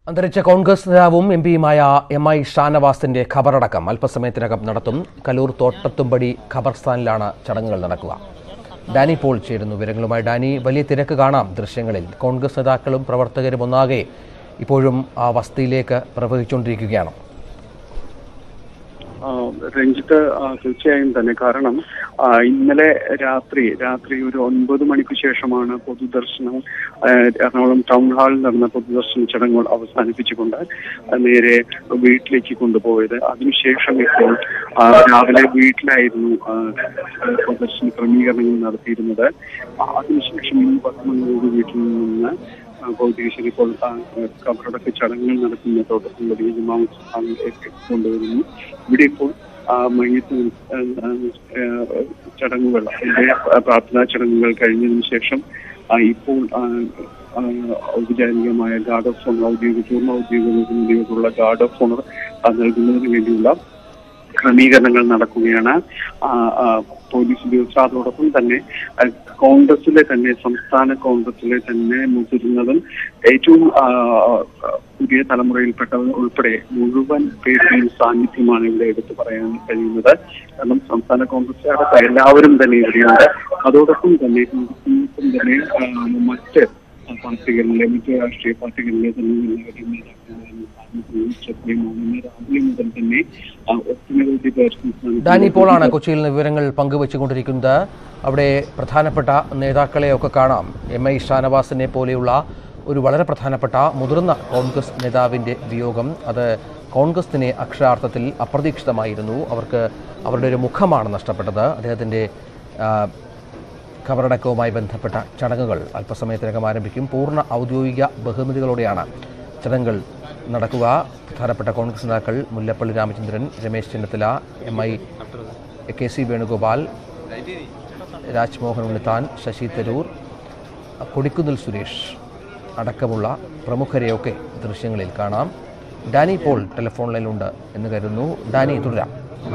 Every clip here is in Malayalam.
അന്തരിച്ച കോൺഗ്രസ് നേതാവും എം പിയുമായ എം ഐ ഷാനവാസിന്റെ ഖബറടക്കം അല്പസമയത്തിനകം നടത്തും കലൂർ തോട്ടത്തുംപടി ഖബർസ്ഥാനിലാണ് ചടങ്ങുകൾ നടക്കുക ഡാനി പോൾ ചേരുന്നു വിവരങ്ങളുമായി ഡാനി വലിയ തിരക്ക് കാണാം ദൃശ്യങ്ങളിൽ കോൺഗ്രസ് നേതാക്കളും പ്രവർത്തകരും ഒന്നാകെ ഇപ്പോഴും ആ വസതിയിലേക്ക് പ്രവഹിച്ചുകൊണ്ടിരിക്കുകയാണ് ആ, രഞ്ജിത്ത് ആ, തീർച്ചയായും തന്നെ കാരണം ആ, ഇന്നലെ രാത്രി രാത്രി ഒരു ഒൻപത് മണിക്ക് ശേഷമാണ് പൊതുദർശനം ആ, എറണാകുളം ടൗൺ ഹാളിൽ നടന്ന പൊതുദർശന ചടങ്ങുകൾ അവസാനിപ്പിച്ചുകൊണ്ട് ആ, നേരെ വീട്ടിലേക്ക് കൊണ്ടുപോയത് അതിനുശേഷം ഇപ്പോൾ ആ, രാവിലെ വീട്ടിലായിരുന്നു ആ, പൊതുദർശന ക്രമീകരണങ്ങൾ നടത്തിയിരുന്നത് ആ, അതിനുശേഷം ഈ പത്ത് മണിയോട് വീട്ടിൽ നിന്ന് ആ, ഭൗതികശരി ഇപ്പോൾ ആ, കബറടക്ക ചടങ്ങുകൾ നടക്കുന്ന തോട്ടത്തിൽ വലിയ ജമാഅത്ത് കൊണ്ടുവരുന്നു ഇവിടെ ഇപ്പോൾ ആ, മയ്യത്ത് ആ, ആ, ആ, ചടങ്ങുകൾ അതിന്റെ പ്രാർത്ഥനാ ചടങ്ങുകൾ കഴിഞ്ഞതിന് ശേഷം ആ, ഇപ്പോൾ ആ, ആ, ഔപചാരികമായ ഗാർഡ് ഓഫ് ഓണർ ഔദ്യോഗിക പൂർണ്ണ ഔദ്യോഗികതയുള്ള ഗാർഡ് ഓഫ് ഓണർ നൽകുന്നതിന് വേണ്ടിയുള്ള ക്രമീകരണങ്ങൾ നടക്കുകയാണ് ആ, ആ, പോലീസ് ഉദ്യോഗസ്ഥർ അതോടൊപ്പം തന്നെ ആ, കോൺഗ്രസിലെ തന്നെ സംസ്ഥാന കോൺഗ്രസിലെ തന്നെ മുതിർന്നതും ഏറ്റവും ആ, ആ, പുതിയ തലമുറയിൽപ്പെട്ടവർ ഉൾപ്പെടെ മുഴുവൻ പേരുടെയും സാന്നിധ്യമാണ് ഇവിടെ എടുത്തു പറയാൻ കഴിയുന്നത് കാരണം സംസ്ഥാന കോൺഗ്രസ് അടക്കം എല്ലാവരും തന്നെ ഇവിടെയുണ്ട് അതോടൊപ്പം തന്നെ ഇപ്പം തന്നെ ആ, മറ്റ് പാർട്ടികളിലെ മറ്റ് രാഷ്ട്രീയ പാർട്ടികളിലെ തന്നെ എല്ലാവരും നേതാക്കളുടെ സാന്നിധ്യവും ശ്രദ്ധേയമാണ് ഇന്ന് രാവിലെ മുതൽ തന്നെ ആ, ഒട്ടനവധി പേർ സംസ്ഥാനത്ത് ഡാനി പോളാണ് കൊച്ചിയിൽ നിന്ന് വിവരങ്ങൾ പങ്കുവച്ചുകൊണ്ടിരിക്കുന്നത് അവിടെ പ്രധാനപ്പെട്ട നേതാക്കളെയൊക്കെ കാണാം എം ഐ ഷാനവാസിനെ പോലെയുള്ള ഒരു വളരെ പ്രധാനപ്പെട്ട മുതിർന്ന കോൺഗ്രസ് നേതാവിൻ്റെ വിയോഗം അത് കോൺഗ്രസിനെ അക്ഷരാർത്ഥത്തിൽ അപ്രതീക്ഷിതമായിരുന്നു അവർക്ക് അവരുടെ ഒരു മുഖമാണ് നഷ്ടപ്പെട്ടത് അദ്ദേഹത്തിൻ്റെ ആ, ഖബറടക്കവുമായി ബന്ധപ്പെട്ട ചടങ്ങുകൾ അല്പസമയത്തിനകം ആരംഭിക്കും പൂർണ്ണ ഔദ്യോഗിക ബഹുമതികളോടെയാണ് ചടങ്ങുകൾ നടക്കുക പ്രധാനപ്പെട്ട കോൺഗ്രസ് നേതാക്കൾ Mullappally Ramachandran Ramesh Chennithala M I K C Venugopal Rajmohan Unnithan Shashi Tharoor Kodikunnil Suresh അടക്കമുള്ള പ്രമുഖരെയൊക്കെ ദൃശ്യങ്ങളിൽ കാണാം ഡാനി പോൾ ടെലിഫോൺ ലൈനിലുണ്ട് എന്ന് കരുതുന്നു ഡാനി തുടരാം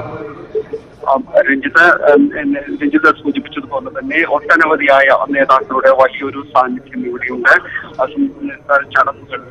ആ, രഞ്ജിത്ത് ഉം, എന്നെ രഞ്ജിത്ത് സൂചിപ്പിച്ചതുപോലെ തന്നെ ഒട്ടനവധിയായ നേതാക്കളുടെ വലിയൊരു സാന്നിധ്യം ഇവിടെയുണ്ട് ആ സംസ്ഥാന ചടങ്ങുകൾ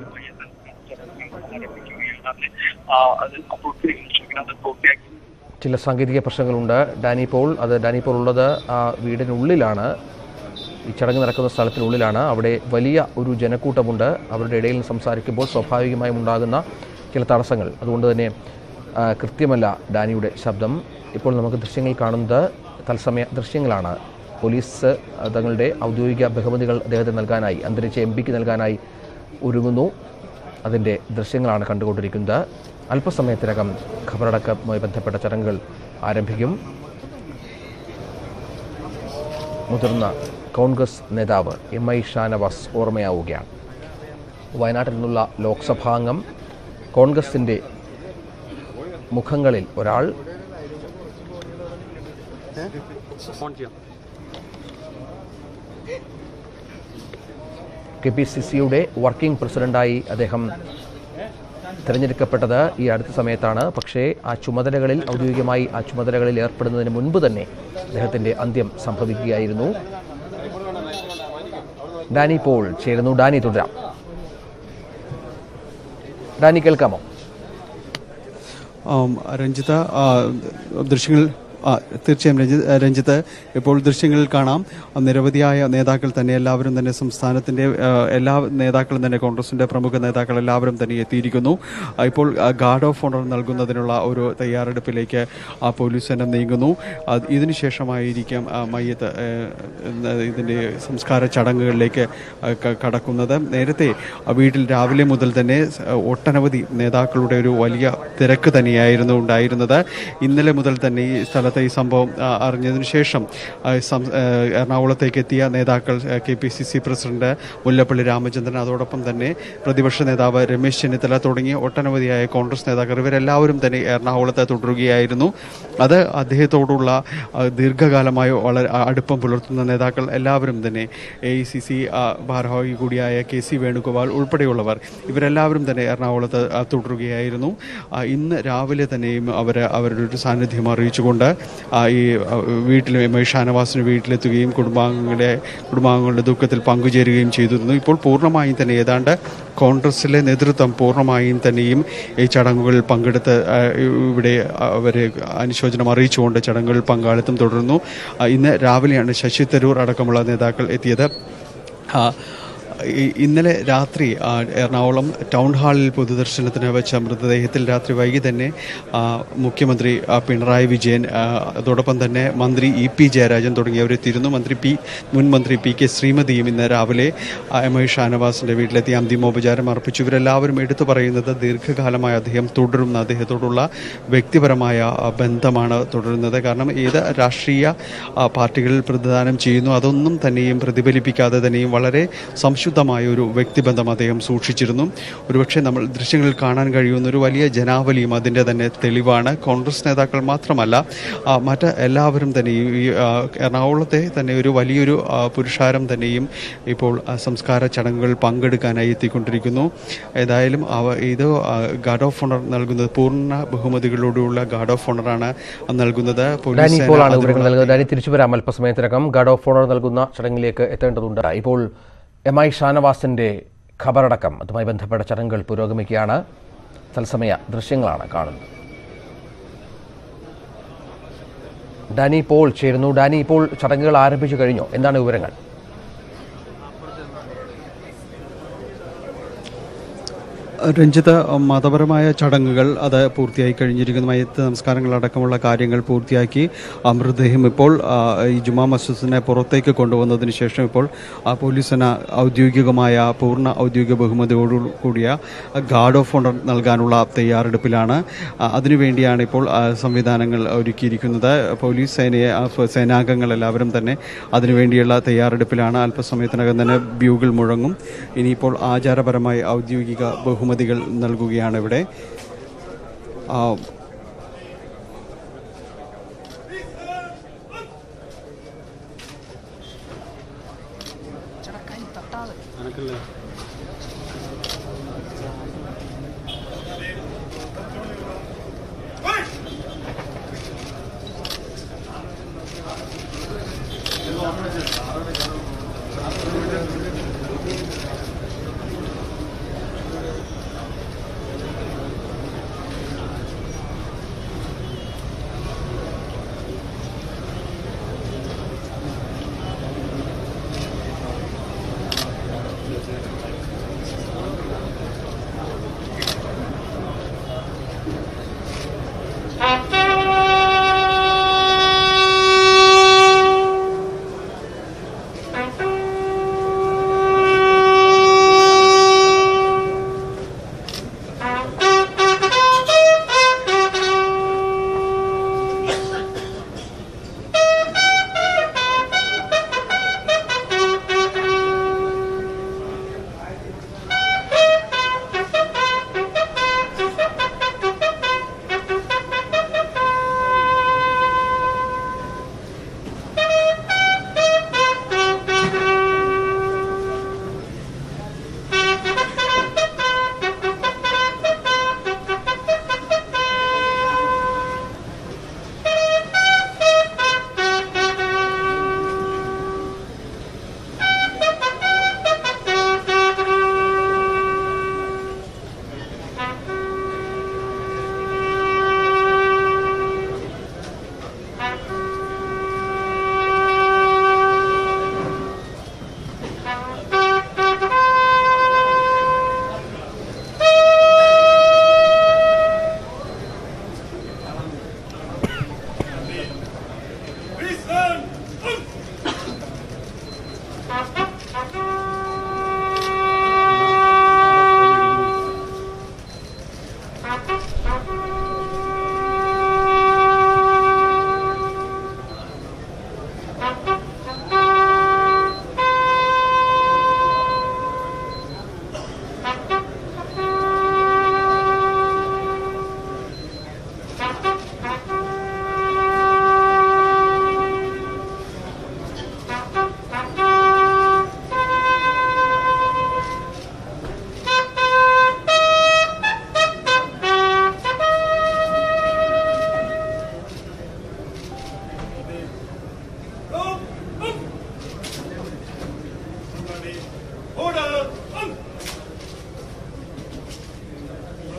ആരംഭിക്കുകയാണ് ആ, അത് അപ്പോൾ അത് പൂർത്തിയാക്കി ചില സാങ്കേതിക പ്രശ്നങ്ങളുണ്ട് ഡാനി പോൾ അത് ഡാനി പോൾ ഉള്ളത് ആ വീടിനുള്ളിലാണ് ഈ ചടങ്ങ് നടക്കുന്ന സ്ഥലത്തിനുള്ളിലാണ് അവിടെ വലിയ ഒരു ജനക്കൂട്ടമുണ്ട് അവരുടെ ഇടയിൽ നിന്ന് സംസാരിക്കുമ്പോൾ സ്വാഭാവികമായും ഉണ്ടാകുന്ന ചില തടസ്സങ്ങൾ അതുകൊണ്ട് തന്നെ ആ, കൃത്യമല്ല ഡാനിയുടെ ശബ്ദം ഇപ്പോൾ നമുക്ക് ദൃശ്യങ്ങൾ കാണുന്നത് തത്സമയ ദൃശ്യങ്ങളാണ് പോലീസ് ആ, തങ്ങളുടെ ഔദ്യോഗിക ബഹുമതികൾ അദ്ദേഹത്തിന് നൽകാനായി അന്തരിച്ച എം പിക്ക് നൽകാനായി ഒരുങ്ങുന്നു അതിൻ്റെ ദൃശ്യങ്ങളാണ് കണ്ടുകൊണ്ടിരിക്കുന്നത് അല്പസമയത്തിനകം ഖബറടക്കവുമായി ബന്ധപ്പെട്ട ചടങ്ങുകൾ ആരംഭിക്കും മുതിർന്ന കോൺഗ്രസ് നേതാവ് എം ഐ ഷാനവാസ് ഓർമ്മയാവുകയാണ് വയനാട്ടിൽ നിന്നുള്ള ലോക്സഭാംഗം കോൺഗ്രസിൻ്റെ മുഖങ്ങളിൽ ഒരാൾ കെ പി സി സിയുടെ വർക്കിംഗ് പ്രസിഡന്റായി അദ്ദേഹം തിരഞ്ഞെടുക്കപ്പെട്ടത് ഈ അടുത്ത സമയത്താണ് പക്ഷേ ആ ചുമതലകളിൽ ഔദ്യോഗികമായി ആ ചുമതലകളിൽ ഏർപ്പെടുന്നതിന് മുൻപ് തന്നെ അദ്ദേഹത്തിൻ്റെ അന്ത്യം സംഭവിക്കുകയായിരുന്നു ഡാനി പോൾ ചേരുന്നു ഡാനി തുടരാം ഡാനി കേൾക്കാമോ ആം, രഞ്ജിത്ത് ആ, ദൃശ്യങ്ങൾ ആ, തീർച്ചയായും രഞ്ജിത്ത് രഞ്ജിത്ത് ഇപ്പോൾ ദൃശ്യങ്ങളിൽ കാണാം ആ, നിരവധിയായ നേതാക്കൾ തന്നെ എല്ലാവരും തന്നെ സംസ്ഥാനത്തിന്റെ ആ, എല്ലാ നേതാക്കളും തന്നെ കോൺഗ്രസിന്റെ പ്രമുഖ നേതാക്കൾ എല്ലാവരും തന്നെ എത്തിയിരിക്കുന്നു ആ, ഇപ്പോൾ ആ, ഗാർഡ് ഓഫ് ഓണർ നൽകുന്നതിനുള്ള ഒരു തയ്യാറെടുപ്പിലേക്ക് ആ പോലീസ് തന്നെ നീങ്ങുന്നു അത് ഇതിനുശേഷമായിരിക്കും ആ, മയ്യത്ത് ഏ, ഇന്ന് ഇതിന്റെ സംസ്കാര ചടങ്ങുകളിലേക്ക് ആ, ക- കടക്കുന്നത് നേരത്തെ ആ, വീട്ടിൽ രാവിലെ മുതൽ തന്നെ സ്- ഒട്ടനവധി നേതാക്കളുടെ ഒരു വലിയ തിരക്ക് തന്നെയായിരുന്നു ഉണ്ടായിരുന്നത് ഇന്നലെ മുതൽ തന്നെ ഈ സ്ഥലത്തെ ഈ സംഭവം ആ, അറിഞ്ഞതിനു ശേഷം ആ, സം- ആ, എറണാകുളത്തേക്ക് എത്തിയ നേതാക്കൾ K P C C president Mullappally Ramachandran അതോടൊപ്പം തന്നെ പ്രതിപക്ഷ നേതാവ് രമേശ് ചെന്നിത്തല തുടങ്ങിയ ഒട്ടനവധിയായ കോൺഗ്രസ് നേതാക്കൾ ഇവരെല്ലാവരും തന്നെ എറണാകുളത്ത് തുടരുകയായിരുന്നു അത് അദ്ദേഹത്തോടുള്ള ആ, ദീർഘകാലമായി വളരെ ആ, അടുപ്പം പുലർത്തുന്ന നേതാക്കൾ എല്ലാവരും തന്നെ എ ഐ സി സി ഭാരവാഹി കൂടിയായ കെ സി വേണുഗോപാൽ ഉൾപ്പെടെയുള്ളവർ ഇവരെല്ലാവരും തന്നെ എറണാകുളത്ത് ആ, തുടരുകയായിരുന്നു ആ, ഇന്ന് രാവിലെ തന്നെയും അവർ അവരുടെ ഒരു സാന്നിധ്യം അറിയിച്ചുകൊണ്ട് ആ, ഈ ആ, വീട്ടിൽ എം ഐ ഷാനവാസിന് വീട്ടിലെത്തുകയും കുടുംബാംഗങ്ങളുടെ കുടുംബാംഗങ്ങളുടെ ദുഃഖത്തിൽ പങ്കുചേരുകയും ചെയ്തിരുന്നു ഇപ്പോൾ പൂർണ്ണമായും തന്നെ ഏതാണ്ട് കോൺഗ്രസിലെ നേതൃത്വം പൂർണ്ണമായും തന്നെയും ഈ ചടങ്ങുകളിൽ പങ്കെടുത്ത് ആ, ഇവിടെ അവർ അനുശോചനം അറിയിച്ചുകൊണ്ട് ചടങ്ങുകളിൽ പങ്കാളിത്തം തുടർന്നു ആ, ഇന്ന് രാവിലെയാണ് ശശി തരൂർ അടക്കമുള്ള നേതാക്കൾ എത്തിയത് ആ, ഈ- ഇന്നലെ രാത്രി ആ, എറണാകുളം ടൗൺ ഹാളിൽ പൊതുദർശനത്തിന് വെച്ച മൃതദേഹത്തിൽ രാത്രി വൈകി തന്നെ ആ, മുഖ്യമന്ത്രി ആ, പിണറായി വിജയൻ ആ, അതോടൊപ്പം തന്നെ മന്ത്രി ഇ പി ജയരാജൻ തുടങ്ങിയവരെത്തിയിരുന്നു മന്ത്രി പി മുൻ മന്ത്രി പി കെ ശ്രീമതിയും ഇന്ന് രാവിലെ ആ, എം ഐ ഷാനവാസിന്റെ വീട്ടിലെത്തി അന്തിമോപചാരം അർപ്പിച്ചു ഇവരെല്ലാവരും എടുത്തു പറയുന്നത് ദീർഘകാലമായി അദ്ദേഹം തുടരുന്ന അദ്ദേഹത്തോടുള്ള വ്യക്തിപരമായ ആ, ബന്ധമാണ് തുടരുന്നത് കാരണം ഏത് രാഷ്ട്രീയ ആ, പാർട്ടികളിൽ പ്രതിദാനം ചെയ്യുന്നു അതൊന്നും തന്നെയും പ്രതിഫലിപ്പിക്കാതെ തന്നെയും വളരെ സംശുദ്ധമായ ഒരു വ്യക്തിബന്ധം അദ്ദേഹം സൂക്ഷിച്ചിരുന്നു ഒരുപക്ഷെ നമ്മൾ ദൃശ്യങ്ങളിൽ കാണാൻ കഴിയുന്ന ഒരു വലിയ ജനാവലിയും അതിൻ്റെ തന്നെ തെളിവാണ് കോൺഗ്രസ് നേതാക്കൾ മാത്രമല്ല ആ, മറ്റ് എല്ലാവരും തന്നെ ഈ ഈ, ആ, എറണാകുളത്തെ തന്നെ ഒരു വലിയൊരു ആ, പുരുഷാരം തന്നെയും ഇപ്പോൾ ആ, സംസ്കാര ചടങ്ങുകളിൽ പങ്കെടുക്കാനായി എത്തിക്കൊണ്ടിരിക്കുന്നു ഏതായാലും അവ ഇത് ഗാർഡ് ഓഫ് ഓണർ നൽകുന്നത് പൂർണ്ണ ബഹുമതികളോടുള്ള ഗാർഡ് ഓഫ് ഓണറാണ് നൽകുന്നത് പോലീസ് ഡാനി സേന ഇപ്പോഴാണ് അതിനുള്ള- വിവരങ്ങൾ നൽകുന്നത് ഡാനി തിരിച്ചു വരാം അല്പസമയത്തിനകം ഗാർഡ് ഓഫ് ഓണർ നൽകുന്ന ചടങ്ങിലേക്ക് എത്തേണ്ടതുണ്ട് ഇപ്പോൾ എം ഐ ഷാനവാസിന്റെ ഖബറടക്കം അതുമായി ബന്ധപ്പെട്ട ചടങ്ങുകൾ പുരോഗമിക്കുകയാണ് തത്സമയ ദൃശ്യങ്ങളാണ് കാണുന്നത് ഡാനി പോൾ ചേരുന്നു ഡാനി ഇപ്പോൾ ചടങ്ങുകൾ ആരംഭിച്ചു കഴിഞ്ഞോ എന്താണ് വിവരങ്ങൾ രഞ്ജിത്ത് മതപരമായ ചടങ്ങുകൾ അത് പൂർത്തിയായി കഴിഞ്ഞിരിക്കുന്നു മയത്ത് നമസ്കാരങ്ങളടക്കമുള്ള കാര്യങ്ങൾ പൂർത്തിയാക്കി ആ മൃതദേഹം ഇപ്പോൾ ആ, ഈ ജുമാ മസ്ജിദിനെ പുറത്തേക്ക് കൊണ്ടുവന്നതിന് ശേഷം ഇപ്പോൾ ആ പോലീസ് സേന ഔദ്യോഗികമായ പൂർണ്ണ ഔദ്യോഗിക ബഹുമതിയോടു കൂടിയ ഗാർഡ് ഓഫ് ഓണർ നൽകാനുള്ള തയ്യാറെടുപ്പിലാണ് ആ, അതിനുവേണ്ടിയാണ് ഇപ്പോൾ ആ, സംവിധാനങ്ങൾ ഒരുക്കിയിരിക്കുന്നത് പോലീസ് സേനയെ ആ, സേനാംഗങ്ങൾ എല്ലാവരും തന്നെ അതിനുവേണ്ടിയുള്ള തയ്യാറെടുപ്പിലാണ് അല്പസമയത്തിനകം തന്നെ ബ്യൂകൾ മുഴങ്ങും ഇനിയിപ്പോൾ ആചാരപരമായി ഔദ്യോഗിക ബഹുമതികൾ നൽകുകയാണ് ഇവിടെ ആ,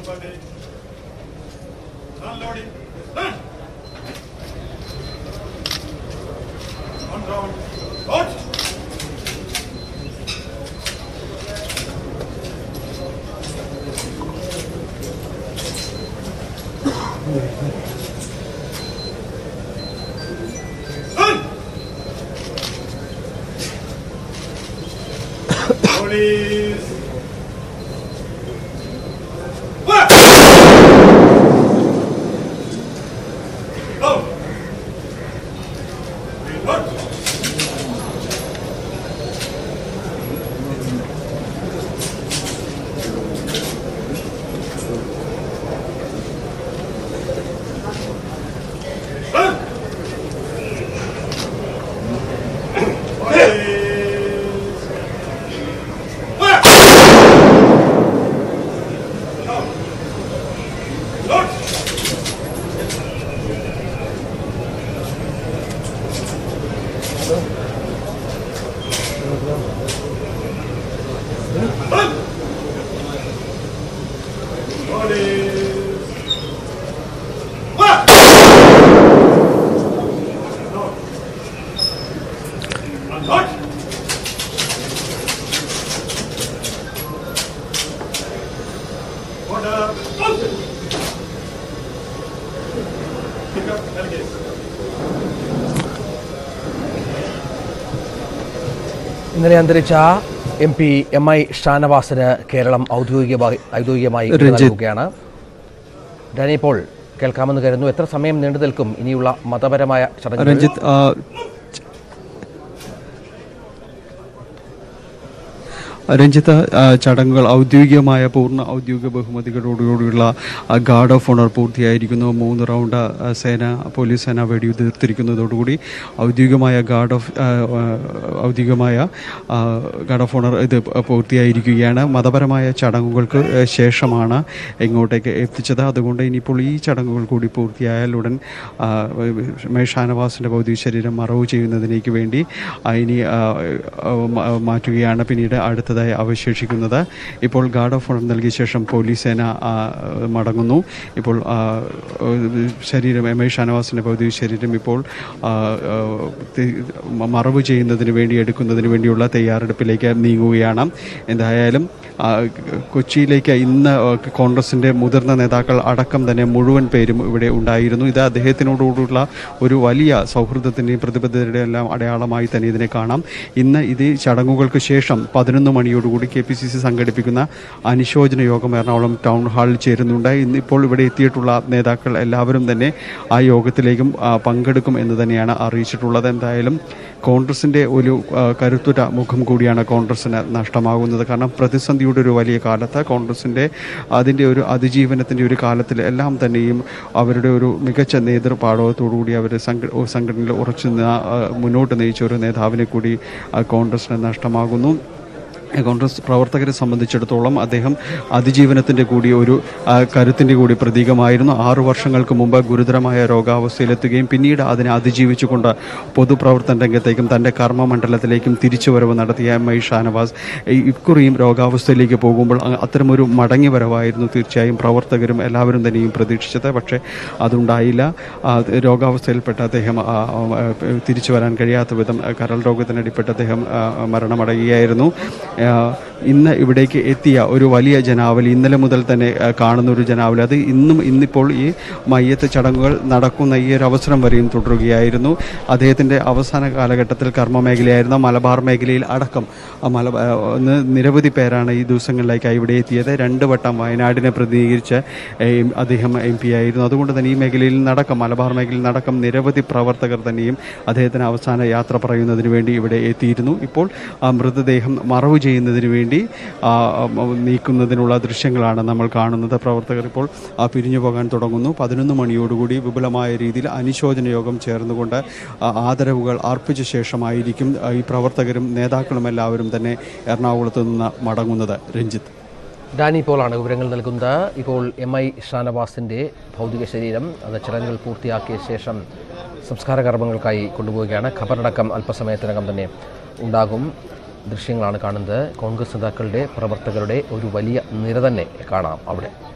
Police. Go. Report. Police. Look! Order. Pick up delegates. ഇന്നലെ അന്തരിച്ച എം പി എം ഐ ഷാനവാസിന് കേരളം ഔദ്യോഗികമായി ഔദ്യോഗികമായി വിട രഞ്ജിത്ത്. നൽകുകയാണ് ഡാനി ഇപ്പോൾ കേൾക്കാമെന്ന് കരുതുന്നു എത്ര സമയം നീണ്ടു നിൽക്കും ഇനിയുള്ള മതപരമായ ചടങ്ങുകൾ രഞ്ജിത്ത് ആ, രഞ്ജിത്ത് ആ, ചടങ്ങുകൾ ഔദ്യോഗികമായ പൂർണ്ണ ഔദ്യോഗിക ബഹുമതികളോടുകൂടിയുള്ള ആ, ഗാർഡ് ഓഫ് ഓണർ പൂർത്തിയായിരിക്കുന്നു മൂന്ന് റൗണ്ട് ആ, സേന പോലീസ് സേന വെടിയുതിർത്തിരിക്കുന്നതോടുകൂടി ഔദ്യോഗികമായ ഗാർഡ് ഓഫ് ആ, ആ, ഔദ്യോഗികമായ ആ, ഗാർഡ് ഓഫ് ഓണർ ഇത് പൂർത്തിയായിരിക്കുകയാണ് മതപരമായ ചടങ്ങുകൾക്ക് ആ, ശേഷമാണ് ഇങ്ങോട്ടേക്ക് എത്തിച്ചത് അതുകൊണ്ട് ഇനിയിപ്പോൾ ഈ ചടങ്ങുകൾ കൂടി പൂർത്തിയായാൽ ഉടൻ ആ, മേ ഷാനവാസിൻ്റെ ഭൗതിക ശരീരം മറവ് ചെയ്യുന്നതിനേക്ക് വേണ്ടി ആ, ഇനി ആ, ആ, മ- മാറ്റുകയാണ് പിന്നീട് അടുത്തതായി അവശേഷിക്കുന്നത് ഇപ്പോൾ ഗാർഡ് ഓഫ് ഓണർ നൽകിയ ശേഷം പോലീസ് സേന ആ, മടങ്ങുന്നു ഇപ്പോൾ ആ, ശരീരം എം ഐ ഷാനവാസിൻ്റെ ഭൗതിക ശരീരം ഇപ്പോൾ ആ, ആ, തി- മ- മറവ് ചെയ്യുന്നതിന് വേണ്ടി എടുക്കുന്നതിന് വേണ്ടിയുള്ള തയ്യാറെടുപ്പിലേക്ക് നീങ്ങുകയാണ് എന്തായാലും ആ, കൊച്ചിയിലേക്ക് ഇന്ന് കോൺഗ്രസിൻ്റെ മുതിർന്ന നേതാക്കൾ അടക്കം തന്നെ മുഴുവൻ പേരും ഇവിടെ ഉണ്ടായിരുന്നു ഇത് അദ്ദേഹത്തിനോടുകൂടിയുള്ള ഒരു വലിയ സൗഹൃദത്തിൻ്റെയും പ്രതിബദ്ധതയുടെ എല്ലാം അടയാളമായി തന്നെ ഇതിനെ കാണാം ഇന്ന് ഇത് ചടങ്ങുകൾക്ക് ശേഷം പതിനൊന്ന് മണിയോടുകൂടി കെ പി സി സി സംഘടിപ്പിക്കുന്ന അനുശോചന യോഗം എറണാകുളം ടൗൺ ഹാളിൽ ചേരുന്നുണ്ട് ഇന്നിപ്പോൾ ഇവിടെ എത്തിയിട്ടുള്ള നേതാക്കൾ എല്ലാവരും തന്നെ ആ യോഗത്തിലേക്കും ആ, പങ്കെടുക്കും എന്ന് തന്നെയാണ് അറിയിച്ചിട്ടുള്ളത് എന്തായാലും കോൺഗ്രസിൻ്റെ ഒരു ആ, കരുത്തുറ്റ മുഖം കൂടിയാണ് കോൺഗ്രസിന് നഷ്ടമാകുന്നത് കാരണം പ്രതിസന്ധിയുടെ ഒരു വലിയ കാലത്ത് കോൺഗ്രസിൻ്റെ അതിൻ്റെ ഒരു അതിജീവനത്തിൻ്റെ ഒരു കാലത്തിൽ എല്ലാം തന്നെയും അവരുടെ ഒരു മികച്ച നേതൃപാടവത്തോടുകൂടി അവർ സംഘ സംഘടനയിൽ ഉറച്ചു നിന്ന് ആ, മുന്നോട്ട് നയിച്ച ഒരു നേതാവിനെ കൂടി ആ, കോൺഗ്രസിന് നഷ്ടമാകുന്നു കോൺഗ്രസ് പ്രവർത്തകരെ സംബന്ധിച്ചിടത്തോളം അദ്ദേഹം അതിജീവനത്തിൻ്റെ കൂടി ഒരു ആ, കരുത്തിൻ്റെ കൂടി പ്രതീകമായിരുന്നു ആറു വർഷങ്ങൾക്ക് മുമ്പ് ഗുരുതരമായ രോഗാവസ്ഥയിലെത്തുകയും പിന്നീട് അതിനെ അതിജീവിച്ചുകൊണ്ട് പൊതുപ്രവർത്തന രംഗത്തേക്കും തൻ്റെ കർമ്മമണ്ഡലത്തിലേക്കും തിരിച്ചുവരവ് നടത്തിയ എം ഐ ഷാനവാസ് ഈ ഇക്കുറിയും രോഗാവസ്ഥയിലേക്ക് പോകുമ്പോൾ അ- അത്തരമൊരു മടങ്ങി വരവായിരുന്നു തീർച്ചയായും പ്രവർത്തകരും എല്ലാവരും തന്നെയും പ്രതീക്ഷിച്ചത് പക്ഷേ അതുണ്ടായില്ല ആ, രോഗാവസ്ഥയിൽപ്പെട്ട അദ്ദേഹം ആ, ആ, തിരിച്ചു വരാൻ കഴിയാത്ത വിധം ആ, കരൾ രോഗത്തിനടിപ്പെട്ട് അദ്ദേഹം ആ, മരണമടയുകയായിരുന്നു ആ, ഇന്ന് ഇവിടേക്ക് എത്തിയ ഒരു വലിയ ജനാവലി ഇന്നലെ മുതൽ തന്നെ ആ, കാണുന്ന ഒരു ജനാവലി അത് ഇന്നും ഇന്നിപ്പോൾ ഈ മയ്യത്ത് ചടങ്ങുകൾ നടക്കുന്ന ഈ ഒരു അവസരം വരെയും തുടരുകയായിരുന്നു അദ്ദേഹത്തിൻ്റെ അവസാന കാലഘട്ടത്തിൽ കർമ്മ മേഖലയായിരുന്ന മലബാർ മേഖലയിൽ അടക്കം ആ മലബാർ ഇന്ന് നിരവധി പേരാണ് ഈ ദിവസങ്ങളിലേക്കായി ഇവിടെ എത്തിയത് രണ്ട് വട്ടം വയനാടിനെ പ്രതിനിധീകരിച്ച് ഏം, അദ്ദേഹം എം പി ആയിരുന്നു അതുകൊണ്ട് തന്നെ ഈ മേഖലയിൽ നടക്കം മലബാർ മേഖലയിൽ നടക്കം നിരവധി പ്രവർത്തകർ തന്നെയും അദ്ദേഹത്തിന് അവസാന യാത്ര പറയുന്നതിന് വേണ്ടി ഇവിടെ എത്തിയിരുന്നു ഇപ്പോൾ ആ മൃതദേഹം മറവ് ചെയ്യുന്നതിന് വേണ്ടി ആ, ആ, നീക്കുന്നതിനുള്ള ദൃശ്യങ്ങളാണ് നമ്മൾ കാണുന്നത് പ്രവർത്തകർ ഇപ്പോൾ ആ, പിരിഞ്ഞു പോകാൻ തുടങ്ങുന്നു പതിനൊന്ന് മണിയോടുകൂടി വിപുലമായ രീതിയിൽ അനുശോചന യോഗം ചേർന്നുകൊണ്ട് ആ, ആദരവുകൾ അർപ്പിച്ച ശേഷമായിരിക്കും ആ, ഈ പ്രവർത്തകരും നേതാക്കളും എല്ലാവരും തന്നെ എറണാകുളത്ത് നിന്ന് മടങ്ങുന്നത് രഞ്ജിത്ത് ഡാനി പോളാണ് വിവരങ്ങൾ നൽകുന്നത് ഇപ്പോൾ എം ഐ ഷാനവാസിൻ്റെ ഭൗതിക ശരീരം അത് ചടങ്ങുകൾ പൂർത്തിയാക്കിയ ശേഷം സംസ്കാര കർമ്മങ്ങൾക്കായി കൊണ്ടുപോവുകയാണ് ഖബറടക്കം അല്പസമയത്തിനകം തന്നെ ഉണ്ടാകും ദൃശ്യങ്ങളാണ് കാണുന്നത് കോൺഗ്രസ് നേതാക്കളുടെ പ്രവർത്തകരുടെ ഒരു വലിയ നിര തന്നെ കാണാം അവിടെ